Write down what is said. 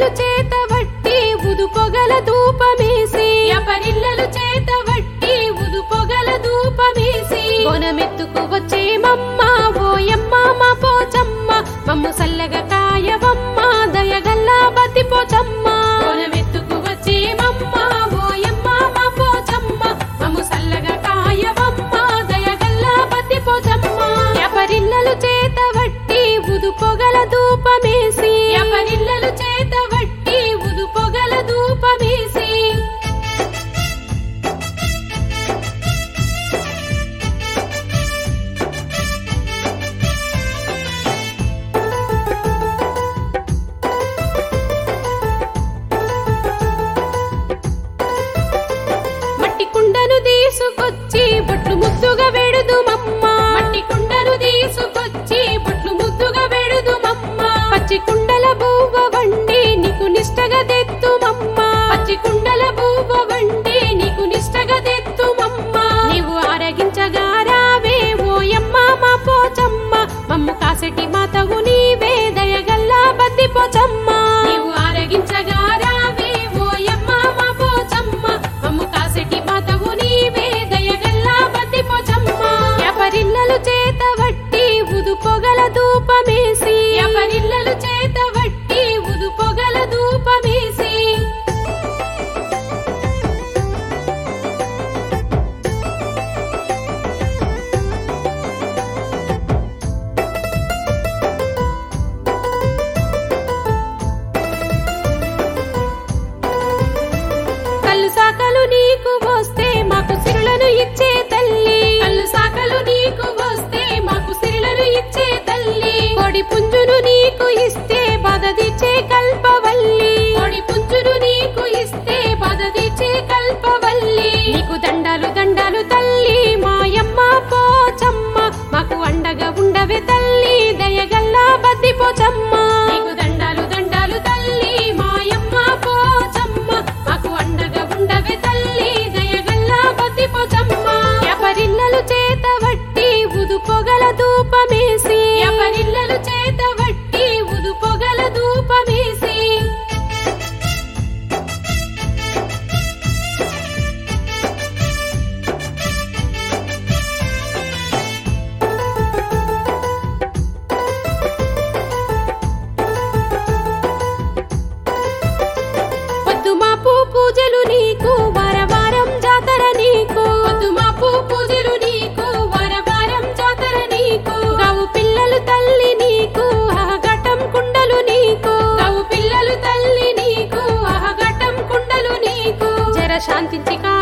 యాపరిల్లలు చేత వట్టి ఉదు పొగల ధూపమేసి యాపరిల్లలు చేత వట్టి ఉదు పొగల ధూపమేసి కొనమెత్తుకు వచ్చే మమ్మ ఓయమ్మ మా పోచమ్మ మమ్ము సల్లగా కాయవమ్మ దయగల్లా బతి పోచమ్మ కొనమెత్తుకు వచ్చే మమ్మ ఓయమ్మ మా పోచమ్మ మమ్ము సల్లగా కాయవమ్మ దయగల్లా బతి పోచమ్మ యాపరిల్లలు చేత వట్టి ఉదు పొగల ధూపమేసి యాపరిల్లలు చేత వట్టి ఉదు పొగల ధూపమేసి మట్టి కుండను తీసుకొచ్చి బొట్లు ముద్దుగా వెడుదు మమ్మ మట్టి కుండను తీసుకొచ్చి బొట్లు ముద్దుగా వెడుదు మమ్మ పచ్చి కుండల బువ్వ వండి నీకు నిష్టగా తెత్తు మమ్మ పచ్చి కుండల బువ్వ వండి నీకు నిష్టగా తెత్తు మమ్మ నీవు ఆరగించగా రావే ఓయమ్మ మా పోచమ్మ మమ్ము కాసటి మాతవు నీవే దయగల్లా బద్ది పోచమ్మ నీవు ఆరగించగా రావే ఓయమ్మ మా పోచమ్మ మమ్ము కాసటి మాతవు నీవే దయగల్లా బద్ది పోచమ్మ యాపరిల్లలు చేత వట్టి ఉదు పొగల ధూపమేసి యాపరిల్లలు చేత వట్టి ఉదు పొగల ధూపమేసి కళ్ళు సాకలు నీకు వస్తే మాకు సిరులను ఇచ్చే తల్లి కళ్ళు సాకలు నీకు వస్తే మాకు సిరులను ఇచ్చే తల్లి కోడి పుంజును నీకు ఇస్తే బాధ తీర్చే కల్పవల్లి కోడి పుంజును నీకు ఇస్తే బాధ తీర్చే కల్పవల్లి నీకు దండాలు దండాలు తల్లి మాయమ్మ పోచమ్మ మాకు అండగా ఉండవే తల్లి దయగల్లా బద్ది పోచమ్మ నీకు దండాలు దండాలు తల్లి మాయమ్మ పోచమ్మ మాకు అండగా ఉండవే తల్లి దయగల్లా బద్ది పోచమ్మ యాపరిల్లలు చేత వట్టి ఉదు పొగల ధూపమేసి యాపరిల్లలు చేత వట్టి ఉదు పొగల ధూపమేసి పొద్దు మాపు పూజలు నీకు వారవారం జాతర నీకు పొద్దు మాపు పూజలు నీకు వారవారం జాతర నీకు గావు పిల్లలు తల్లి నీకు ఆహగటం కుండలు నీకు గావు పిల్లలు తల్లి నీకు ఆహగటం కుండలు నీకు జర శాంతించి కా